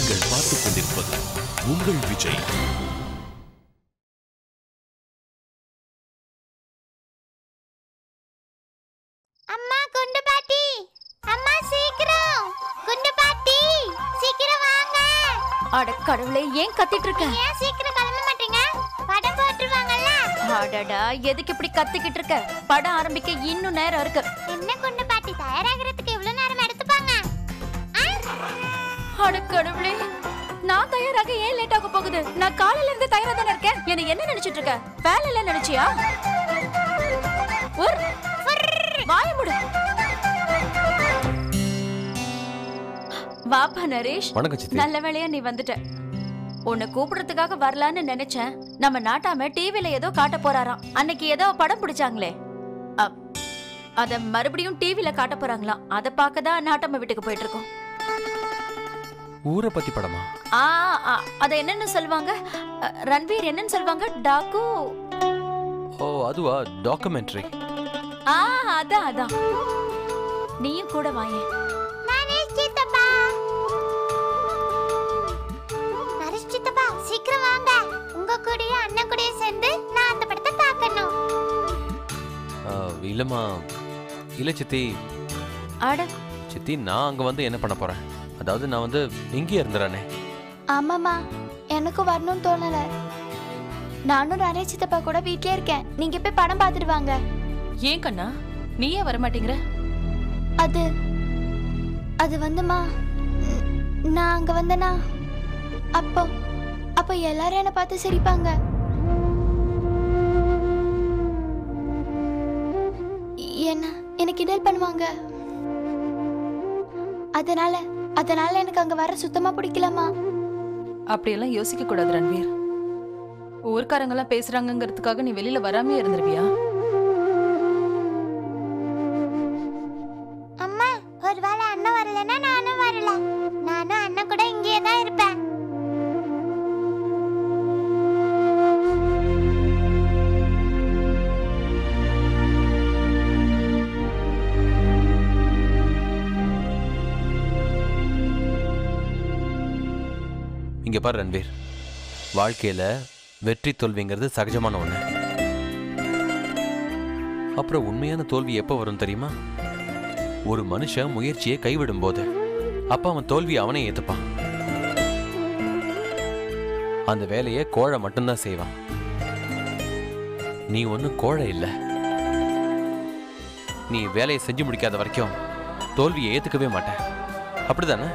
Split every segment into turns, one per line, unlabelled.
நீங்கள் பார்த்துக் கொண்டிருப்பது உங்கள் விஜய்
அம்மா குண்டு பாட்டி அம்மா சீக்கிரம் குண்டு பாட்டி சீக்கிரம் வாங்க
அட கடவுளே ஏன் கத்திட்டு இருக்க
ஏன் சீக்கிரம் கிளம்ப மாட்டீங்க படம் போட்டுருவாங்கல்ல
அடடா எதுக்கு இப்படி கத்திக்கிட்டு இருக்க படம் ஆரம்பிக்க இன்னும் நேரம் இருக்கு
என்ன குண்டு பாட்டி தயாராகிறதுக்கு எவ்வளவு நேரம் எடுத்துப்பாங்க ஆ?
அட கடவுளே நான் தயாராக ஏன் லேட் ஆக போகுது நான் காலையில இருந்து தயாரா தானே இருக்கேன் என்ன என்ன நினைச்சிட்டு இருக்க வேலை இல்ல நினைச்சியா ஒரு வாய முடு வாப்பா நரேஷ்
வணக்கம் சித்தி
நல்ல வேளையா நீ வந்துட்ட உன்னை கூப்பிடுறதுக்காக வரலான்னு நினைச்சேன் நம்ம நாட்டாம டிவில ஏதோ காட்ட போறாராம் அன்னைக்கு ஏதோ படம் பிடிச்சாங்களே அப், அத மறுபடியும் டிவில காட்ட போறாங்களாம் அத பார்க்க தான் நாட்டாம வீட்டுக்கு போயிட்டு இருக்கோம்
ஊரை பத்தி படமா
ஆ ஆ, அத என்னன்னு சொல்லுவாங்க அ, ரன்வீர் என்னன்னு சொல்லுவாங்க டாக்கு
ஓ அதுவா டாக்குமெண்ட்ரி
ஆ அதான் அதான் நீயும் கூட வாயேன்
நரேஷ் சித்தப்பா நரேஷ் சித்தப்பா சீக்கிரம் வாங்க உங்க கூடயும் அண்ணன் கூடயும் சேர்ந்து நான் அந்த படத்தை பார்க்கணும்
இல்லம்மா இல்ல சித்தி
அட
சித்தி நான் அங்க வந்து என்ன பண்ண போறேன் அதாவது நான் வந்து இங்கேயே இருந்துறானே
ஆமாம்மா எனக்கும் வரணும்னு தோணல நானும் நரேஷ் சித்தப்பா கூட வீட்லயே இருக்கேன் நீங்க போய் படம் பார்த்துட்டு வாங்க
ஏன் கண்ணா நீயே வரமாட்டேங்கிற
அது அது வந்துமா ம், நான் அங்க வந்தேனா அப்போ அப்போ எல்லாரும் என்ன பார்த்து சிரிப்பாங்க என்ன எனக்கு கிண்டல் பண்ணுவாங்க அதனால அதனால எனக்கு அங்க வர சுத்தமா பிடிக்கலமா
அப்படியெல்லாம் யோசிக்க கூடாது ரன்வீர் ஊர்க்காரங்க எல்லாம் பேசுறாங்கங்கிறதுக்காக நீ வெளியில வராமே இருந்துருவியா
அம்மா ஒருவேளை அண்ணன் வரலன்னா நானும் வரல நானும் அண்ணன் கூட இங்கேயே தான் இருப்பேன்
இங்க பாரு ரன்வீர் வாழ்க்கையில வெற்றி தோல்விங்கிறது சகஜமான ஒண்ணு அப்புறம் உண்மையான தோல்வி எப்போ வரும் தெரியுமா ஒரு மனுஷன் முயற்சியை கைவிடும் போது அப்ப அவன் தோல்வி அவனே ஏத்துப்பான் அந்த வேலையை கோழை மட்டும்தான் செய்வான் நீ ஒன்றும் கோழை இல்லை நீ வேலையை செஞ்சு முடிக்காத வரைக்கும் தோல்வியை ஏத்துக்கவே மாட்டேன் அப்படிதானே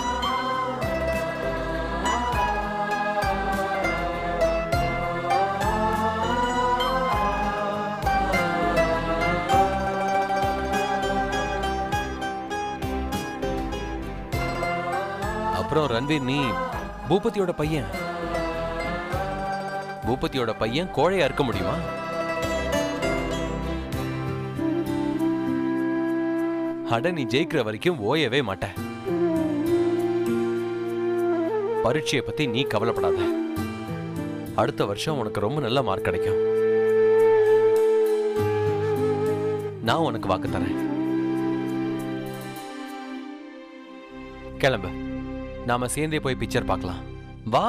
அப்புறம் ரன்வீர் நீ பூபதியோட பையன் பூபதியோட பையன் கோழையா இருக்க முடியுமா அட நீ ஜெயிக்கிற வரைக்கும் ஓயவே மாட்ட பரீட்சையை பத்தி நீ கவலைப்படாத அடுத்த வருஷம் உனக்கு ரொம்ப நல்ல மார்க் கிடைக்கும் நான் உனக்கு வாக்கு தரேன் கிளம்பு நாம சேர்ந்தே போய் பிக்சர் பார்க்கலாம் வா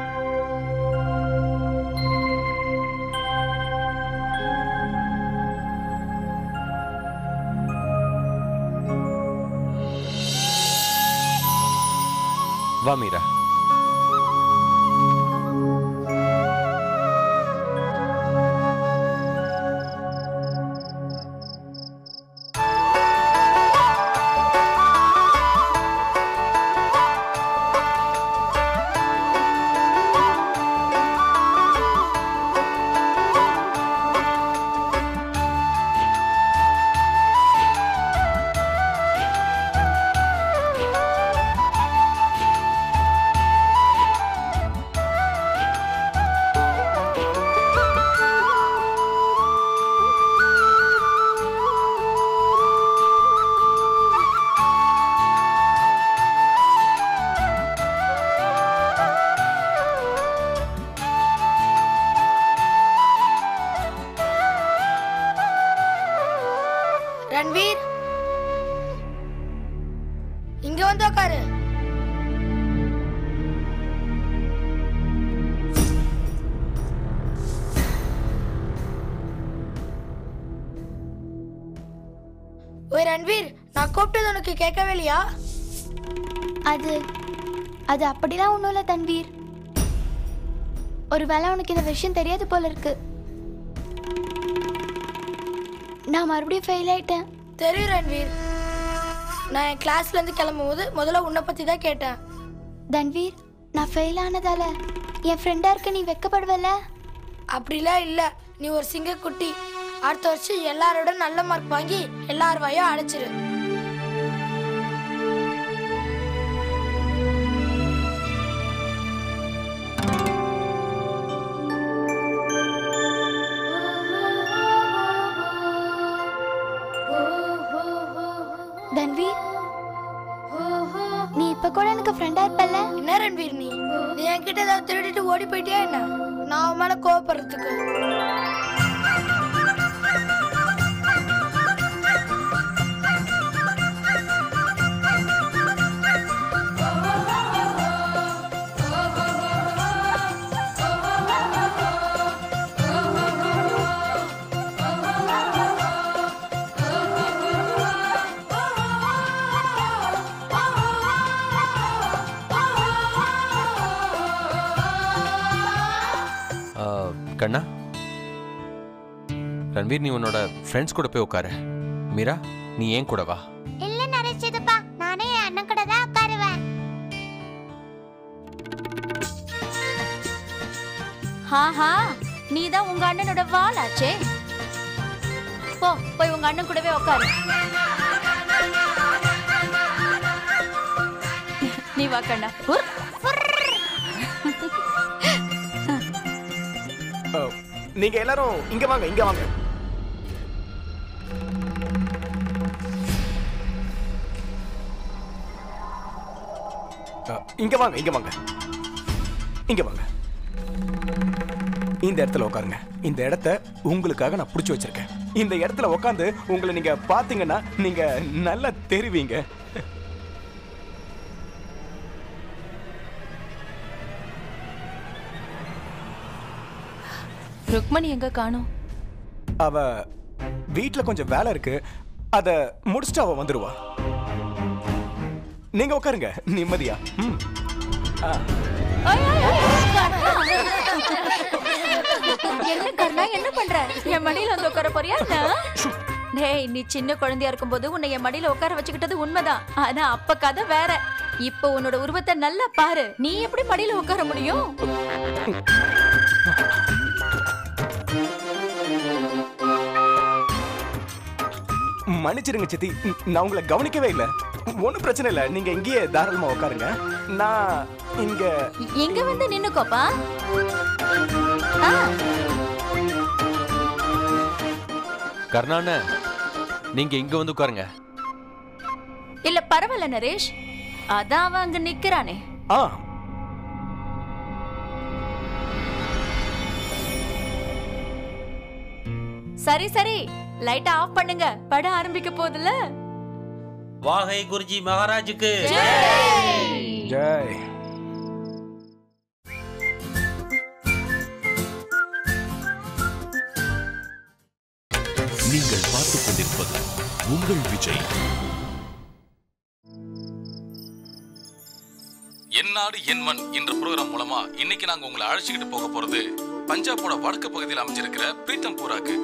வா மீரா
ரன்வீர் இங்க வந்து உட்காரு
டேய் ரன்வீர் நான் கூப்பிட்டது உனக்கு கேட்கவே இல்லையா
அது அது அப்படிலாம் ஒன்றும் இல்லை தன்வீர் ஒருவேளை உனக்கு இந்த விஷயம் தெரியாது போல இருக்கு நான் மறுபடியும் ஃபெயில் ஆயிட்டேன்
தெரியும் ரன்வீர் நான் என் கிளாஸ்ல இருந்து கிளம்பும் போது முதல்ல உன்னை பத்தி தான் கேட்டேன்
தன்வீர் நான் ஃபெயில் ஆனதால என் ஃப்ரெண்டா இருக்க நீ வெக்கப்படுவல
அப்படிலாம் இல்ல நீ ஒரு சிங்க குட்டி அடுத்த வருஷம் எல்லாரோட நல்ல மார்க் வாங்கி எல்லார் வாயும் அடைச்சிரு
தன்வீர் நீ இப்ப கூட எனக்கு ஃப்ரெண்டா இருப்பல்ல
என்ன ரன்வீர் நீ நீ என்கிட்ட ஏதாவது திருடிட்டு ஓடி போயிட்டியா என்ன நான் உன் மேல கோவப்படுறதுக்கு
ஆ, கண்ணா ரன்வீர் நீ உன்னோட ஃப்ரெண்ட்ஸ் கூட போய் உட்காரு மீரா நீ ஏன் கூட வா
இல்ல நரேஷ் சித்தப்பா நானே என் அண்ணன் கூட தான் உட்காருவேன்
ஹாஹா நீ தான் உங்க அண்ணனோட வாளாச்சே போ போய் உங்க அண்ணன் கூடவே உட்காரு நீ வா கண்ணா உர்.
அஹ், நீங்க எல்லாரும் இங்க வாங்க இங்க வாங்க அஹ், இங்க வாங்க இங்க வாங்க இங்க வாங்க இந்த இடத்துல உட்காருங்க இந்த இடத்த உங்களுக்காக நான் பிடிச்சி வச்சிருக்கேன் இந்த இடத்துல உட்காந்து உங்களை நீங்க பாத்தீங்கன்னா நீங்க நல்லா தெரிவிங்க
ருக்மணி எங்க காணோம்
அவ வீட்ல கொஞ்சம் வேலை இருக்கு அத முடிச்சுட்டு அவ வந்துருவா நீங்க உட்காருங்க நிம்மதியா ம் ஆ
என்ன கர்ணா என்ன பண்ற என் மடியில வந்து உட்கார போறியா என்ன டேய் நீ சின்ன குழந்தையா இருக்கும்போது உன்னை என் மடியில உட்கார வச்சுக்கிட்டது உண்மைதான் ஆனா அப்ப கதை வேற இப்போ உன்னோட உருவத்தை நல்லா பாரு நீ எப்படி மடியில உட்கார முடியும்
மன்னிச்சிருங்க சித்தி ம், நான் உங்களை கவனிக்கவே இல்லை ஒன்றும் பிரச்சனை இல்லை நீங்க இங்கேயே தாராளமா உட்காருங்க நான் இங்க
இங்க வந்து நின்னுக்கோப்பா ஆ,
கர்ணாண்ண நீங்க இங்க வந்து உட்காருங்க
இல்ல பரவாயில்ல நரேஷ் அதான் அவன் அங்க நிக்கிறானே
ஆ
சரி சரி லைட்டா ஆஃப் பண்ணுங்க படம் ஆரம்பிக்க போகுதுல
வாகை குருஜி மகாராஜுக்கு
ஜெய்
நீங்கள் பார்த்துக் கொண்டிருப்பது உங்கள் விஜய்
என் நாடு என் மண் என்ற ப்ரோக்ராம் மூலமா இன்னைக்கு நாங்க உங்களை அழைச்சிக்கிட்டு போக போறது பஞ்சாபோட வடக்கு பகுதியில் அமைஞ்சிருக்கிற பிரீத்தம்பூராக்கு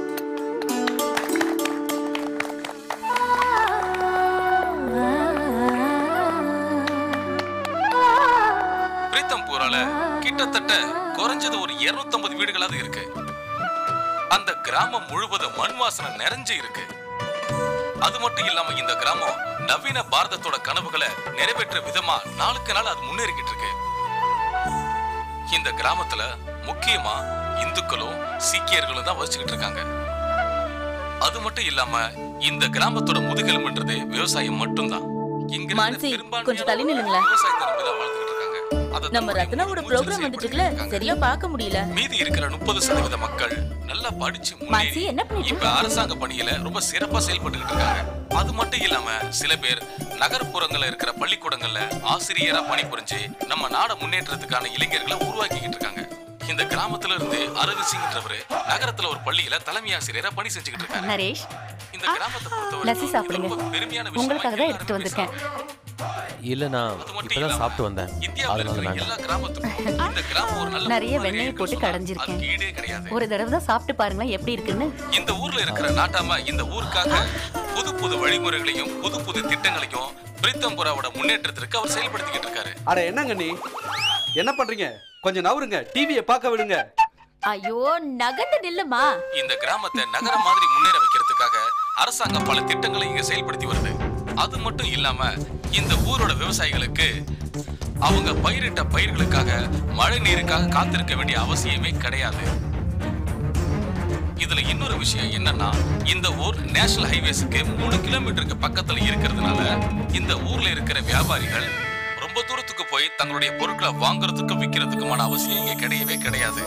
பிரீத்தம்பூரால கிட்டத்தட்ட குறைஞ்சது ஒரு 250 வீடுகளாவது இருக்கு அந்த கிராமம் முழுவதும் மண் வாசனை நிறைஞ்சு இருக்கு அது மட்டும் இல்லாம இந்த கிராமம் நவீன பாரதத்தோட கனவுகளை நிறைவேற்ற விதமா நாளுக்கு நாள் அது முன்னேறிக்கிட்டு இருக்கு இந்த கிராமத்துல முக்கியமா இந்துக்களும் சீக்கியர்களும் தான் வசிச்சுக்கிட்டு இருக்காங்க அது மட்டும் இல்லாம இந்த கிராமத்தோட முதுகெலும்புன்றது விவசாயம் மட்டும்தான் இங்க இருக்கிற
மான்சி,
பெரும்பான்மையான
கொஞ்சம் தள்ளி நில்லுங்களேன்.
விவசாயத்தை நம்பிதான் வாழ்ந்துகிட்டு இருக்காங்க அதை
நம்ம
தன்னுடைய
ரத்னாவோட
மூச்சு
ப்ரோக்ராம்
செயல்படுத்திட்டு
வந்துட்டுல
இருக்காங்க.
சரியா பார்க்க முடியல
மீதி இருக்கிற முப்பது சதவீத மக்கள் நல்லா படிச்சு
மாசி,
முன்னேறி
என்ன பண்ணிட்டு
இப்ப அரசாங்க பணியில ரொம்ப சிறப்பா செயல்பட்டுக்கிட்டு இருக்காங்க அது மட்டும் இல்லாம சில பேர் நகர்ப்புறங்கள்ல இருக்கிற பள்ளிக்கூடங்கள்ல ஆசிரியரா பணிபுரிஞ்சு நம்ம நாட முன்னேற்றத்துக்கான இளைஞர்களை உருவாக்கிக்கிட்டு இருக்காங்க இந்த கிராமத்துல இருந்து அரவிந்த் சிங்ன்றவரு நகரத்துல ஒரு பள்ளியில தலைமை ஆசிரியரா பணி செஞ்சுக்கிட்டு இருக்காங்க
நரேஷ்
இந்த கிராமத்தை பொறுத்தவரை
லஸ்ஸி சாப்பிடுங்க
ரொம்ப பெருமையான விஷயம்
உங்களுக்காக தான் எடுத்துட்டு வந்திருக்கேன்
இல்ல நான் இப்பதான் சாப்பிட்டு வந்தேன் அதனால வேண்டாம்
எல்லா கிராமத்துக்கும் இந்த கிராமம் ஒரு நல்ல
நிறைய வெண்ணெய் போட்டு கடைஞ்சிருக்கேன்
ஈடே கிடையாது
ஒரு தடவை தான் சாப்பிட்டு பாருங்களேன் எப்படி இருக்குன்னு
இந்த ஊர்ல இருக்கிற நாட்டாம இந்த ஊருக்காக புது புது வழிமுறைகளையும் புது புது திட்டங்களையும் பிரீத்தம்புராவோட முன்னேற்றத்திற்கு அவர் செயல்படுத்திக்கிட்டு இருக்காரு
அட என்னங்க நீ என்ன பண்றீங்க கொஞ்சம் நவருங்க டிவியை பார்க்க விடுங்க
ஐயோ நகர்ந்து நில்லுமா
இந்த கிராமத்தை நகரம் மாதிரி முன்னேற வைக்கிறதுக்காக அரசாங்கம் பல திட்டங்களை இங்க செயல்படுத்தி வருது அது மட்டும் இல்லாம இந்த ஊரோட விவசாயிகளுக்கு அவங்க பயிரிட்ட பயிர்களுக்காக மழை நீருக்காக காத்திருக்க வேண்டிய அவசியமே கிடையாது இதுல இன்னொரு விஷயம் என்னன்னா இந்த ஊர் நேஷனல் ஹைவேஸுக்கு மூணு கிலோமீட்டருக்கு பக்கத்துல இருக்கிறதுனால இந்த ஊர்ல இருக்கிற வியாபாரிகள் ரொம்ப தூரத்துக்கு போய் தங்களுடைய பொருட்களை வாங்குறதுக்கும் விற்கிறதுக்குமான அவசியம் இங்க கிடையவே கிடையாது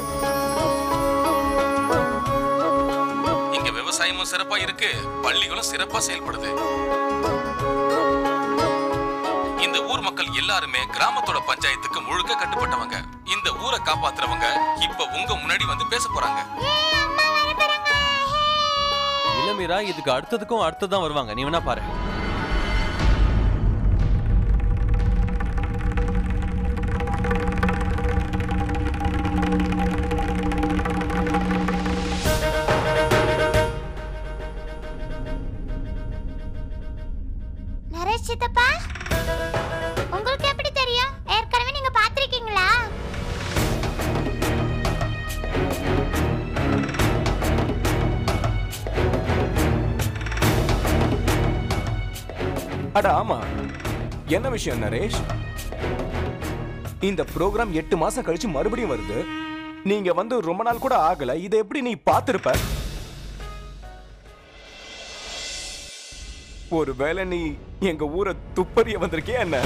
இங்க விவசாயமும் சிறப்பா இருக்கு பள்ளிகளும் சிறப்பா செயல்படுது இந்த ஊர் மக்கள் எல்லாருமே கிராமத்தோட பஞ்சாயத்துக்கு முழுக்க கட்டுப்பட்டவங்க இந்த ஊரை காப்பாத்துறவங்க இப்ப உங்க முன்னாடி வந்து பேச போறாங்க
இல்ல மீரா இதுக்கு அடுத்ததுக்கும் அடுத்ததான் வருவாங்க நீ வேணா பாரு
நரேஷ் சித்தப்பா உங்களுக்கு எப்படி தெரியும் ஏற்கனவே நீங்க பாத்திருக்கீங்களா
அட ஆமா என்ன விஷயம் நரேஷ் இந்த ப்ரோக்ராம் எட்டு மாசம் கழிச்சு மறுபடியும் வருது நீங்க வந்து ரொம்ப நாள் கூட ஆகல இதை எப்படி நீ பார்த்திருப்ப ஒருவேளை நீ எங்க ஊரை துப்பறிய வந்திருக்கியா என்ன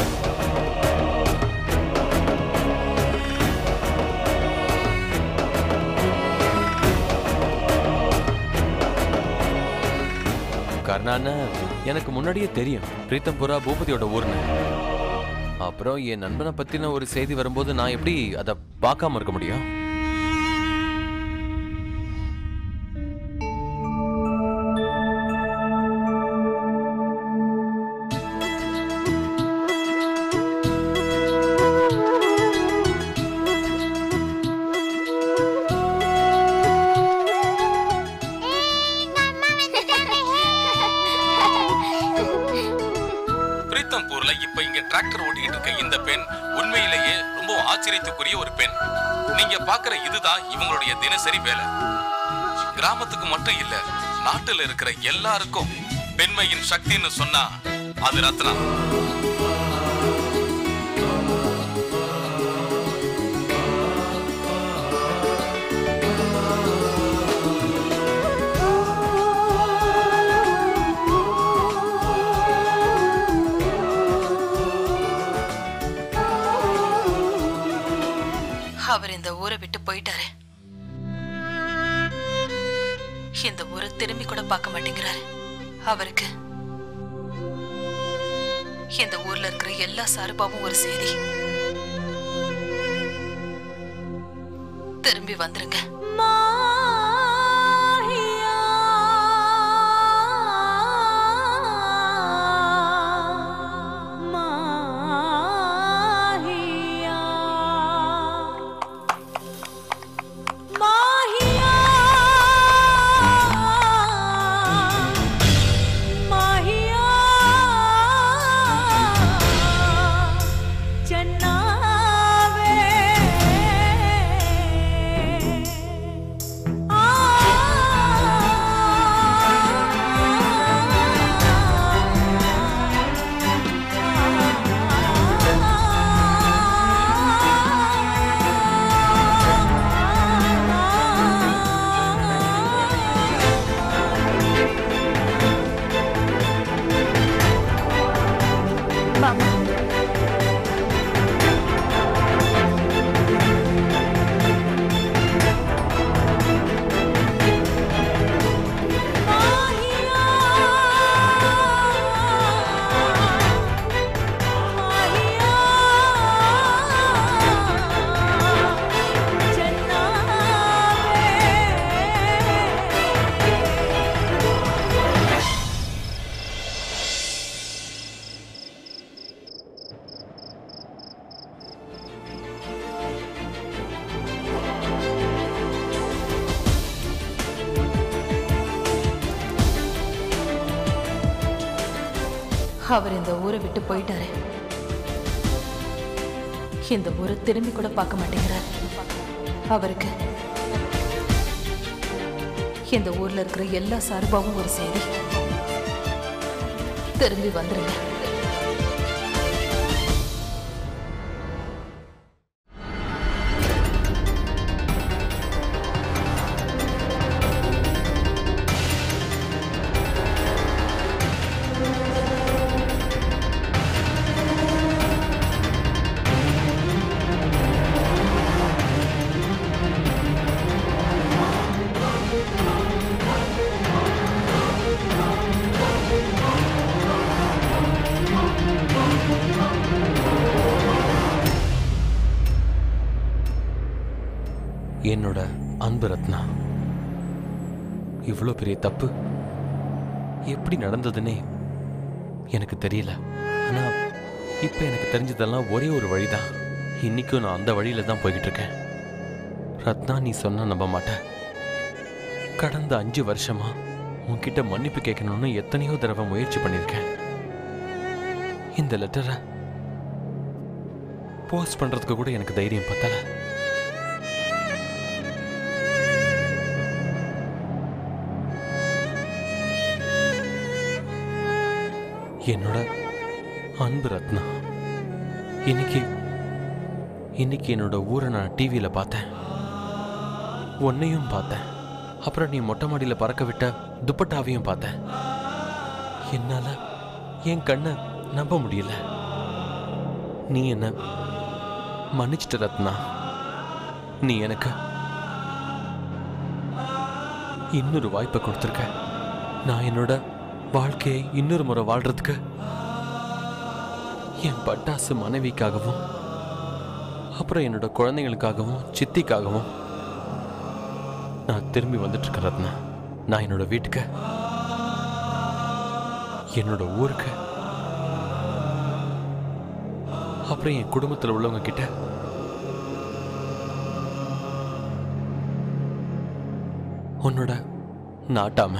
கர்ணான்னு எனக்கு முன்னாடியே தெரியும் பிரீத்தம்புரா பூபதியோட ஊர்னு அப்புறம் என் நண்பனை பத்தின ஒரு செய்தி வரும்போது நான் எப்படி அதை பார்க்காம இருக்க முடியும்
பிரீத்தம்பூர்ல இப்ப இங்க டிராக்டர் ஓட்டிக்கிட்டு இருக்க இந்த பெண் உண்மையிலேயே ரொம்ப ஆச்சரியத்துக்குரிய ஒரு பெண் நீங்க பாக்குற இதுதான் இவங்களுடைய தினசரி வேலை கிராமத்துக்கு மட்டும் இல்ல நாட்டுல இருக்கிற எல்லாருக்கும் பெண்மையின் சக்தின்னு சொன்னா அது ரத்னா
அவர் இந்த ஊரை விட்டு போயிட்டாரு இந்த ஊரை திரும்பி கூட பார்க்க மாட்டேங்கிறாரு அவருக்கு இந்த ஊர்ல இருக்கிற எல்லா சார்பாவும் ஒரு செய்தி திரும்பி வந்துருங்க
ஜன்னாவே
அவர் இந்த ஊரை விட்டு போயிட்டாரு இந்த ஊரை திரும்பி கூட பார்க்க மாட்டேங்கிறார் அவருக்கு இந்த ஊர்ல இருக்கிற எல்லா சார்பாவும் ஒரு செய்தி திரும்பி வந்துருங்க
என்னோட அன்பு ரத்னா இவ்வளோ பெரிய தப்பு எப்படி நடந்ததுன்னே எனக்கு தெரியல ஆனா இப்போ எனக்கு தெரிஞ்சதெல்லாம் ஒரே ஒரு வழிதான் இன்னைக்கும் நான் அந்த வழியில தான் போய்கிட்டு இருக்கேன் ரத்னா நீ சொன்னா நம்ப மாட்டேன் கடந்த அஞ்சு வருஷமா உன்கிட்ட மன்னிப்பு கேட்கணும்னு எத்தனையோ தடவை முயற்சி பண்ணியிருக்கேன் இந்த லெட்டரை போஸ்ட் பண்றதுக்கு கூட எனக்கு தைரியம் பத்தல என்னோட அன்பு ரத்னா இன்னைக்கு இன்னைக்கு என்னோட ஊரை நான் டிவியில பார்த்தேன் உன்னையும் பார்த்தேன் அப்புறம் நீ மொட்டை மாடியில் பறக்க விட்ட துப்பட்டாவையும் பார்த்தேன் என்னால என் கண்ணை நம்ப முடியல நீ என்ன மன்னிச்சிட்ட ரத்னா நீ எனக்கு இன்னொரு வாய்ப்பை கொடுத்துருக்க நான் என்னோட வாழ்க்கையை இன்னொரு முறை வாழ்றதுக்கு என் பட்டாசு மனைவிக்காகவும் அப்புறம் என்னோட குழந்தைங்களுக்காகவும் சித்திக்காகவும் நான் திரும்பி வந்துட்டு இருக்கேன் ரத்னா நான் என்னோட வீட்டுக்கு என்னோட ஊருக்கு அப்புறம் என் குடும்பத்தில் உள்ளவங்க கிட்ட உன்னோட நாட்டாம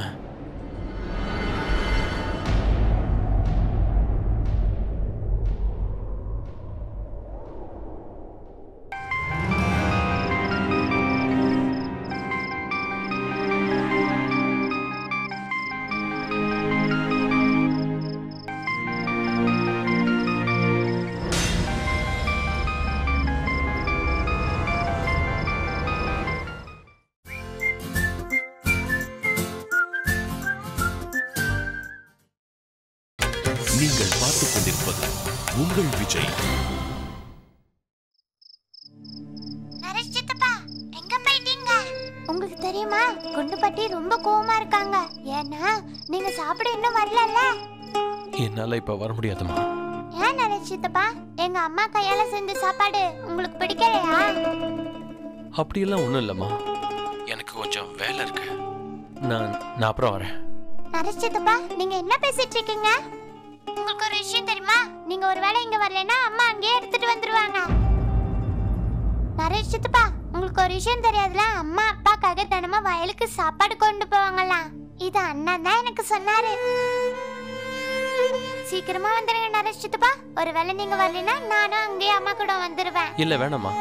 நீங்கள் பார்த்துக் கொண்டிருப்பது உங்கள் விஜய்
நரேஷ் சித்தப்பா எங்க போயிட்டீங்க உங்களுக்கு தெரியுமா குண்டுபட்டி ரொம்ப கோவமா இருக்காங்க ஏன்னா நீங்க சாப்பிட இன்னும் வரலல்ல
என்னால இப்ப வர முடியாதுமா
ஏன் நரேஷ் சித்தப்பா எங்க அம்மா கையால செஞ்ச சாப்பாடு உங்களுக்கு பிடிக்கலையா
அப்படியெல்லாம் ஒன்றும் இல்லைம்மா எனக்கு கொஞ்சம் வேலை இருக்கு நான் நான் அப்புறம் வரேன்
நரேஷ் சித்தப்பா நீங்க என்ன பேசிட்டு இருக்கீங்க உங்களுக்கு ஒரு விஷயம் தெரியுமா நீங்க ஒருவேளை இங்க வரலைன்னா அம்மா அங்கேயே எடுத்துட்டு வந்துருவாங்க நரேஷ் சித்தப்பா உங்களுக்கு ஒரு விஷயம் தெரியாதுல அம்மா அப்பாக்காக தினமா வயலுக்கு சாப்பாடு கொண்டு போவாங்களாம் இது அண்ணன் தான் எனக்கு சொன்னாரு சீக்கிரமா வந்துருங்க நரேஷ் சித்தப்பா ஒருவேளை நீங்க வரலைன்னா நானும் அங்கேயே அம்மா கூட வந்துருவேன்
இல்லை வேணாம்மா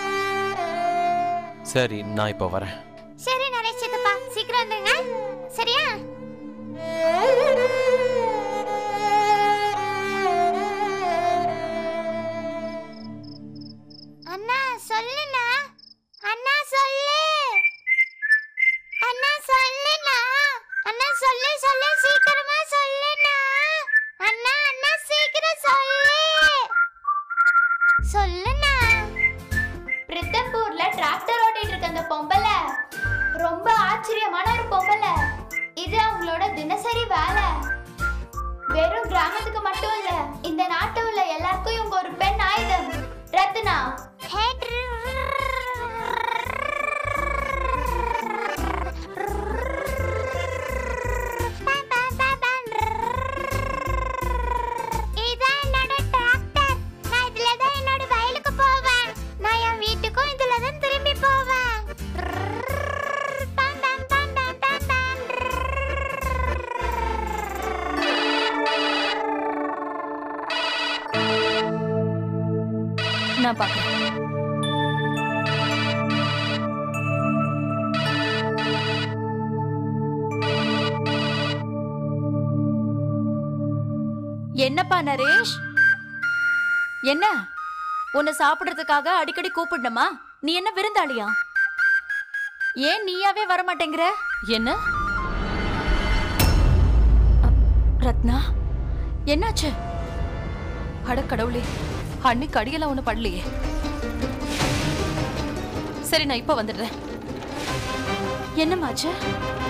சரி நான் இப்போ வரேன்
சரி நரேஷ் சித்தப்பா சீக்கிரம் வந்துருங்க சரியா அண்ணா சொல்லுண்ணா அண்ணா சொல்லு அண்ணா சொல்லுண்ணா அண்ணா சொல்லு சொல்லு சீக்கிரமா சொல்லுண்ணா அண்ணா அண்ணா சீக்கிரம் சொல்லு சொல்லுண்ணா
பிரித்தம்பூர்ல டிராக்டர் ஓட்டிட்டு இருக்க அந்த பொம்பளை ரொம்ப ஆச்சரியமான ஒரு பொம்பளை இது அவங்களோட தினசரி வேலை வெறும் கிராமத்துக்கு மட்டும் இல்ல இந்த நாட்டு உள்ள எல்லாருக்கும் இவங்க ஒரு பெண் ஆயுதம் ரத்னா
இதான் என்னோட டிராக்டர் நான் இதுல தான் என்னோட வயலுக்கு போவேன் நான் என் வீட்டுக்கும் இதுல தான் திரும்பி போவேன் பம், பம், பம், பம், பம், பம்.
நான் பார்க்கறேன்
என்னப்பா நரேஷ் என்ன உன்னை சாப்பிடுறதுக்காக அடிக்கடி கூப்பிடணுமா நீ என்ன விருந்தாளியா ஏன் நீயாவே வர மாட்டேங்கிற
என்ன
ரத்னா என்னாச்சு
அட கடவுளே அன்னைக்கு அடியெல்லாம் ஒண்ணு படலையே சரி நான் இப்ப வந்துடுறேன்
என்னமாச்சு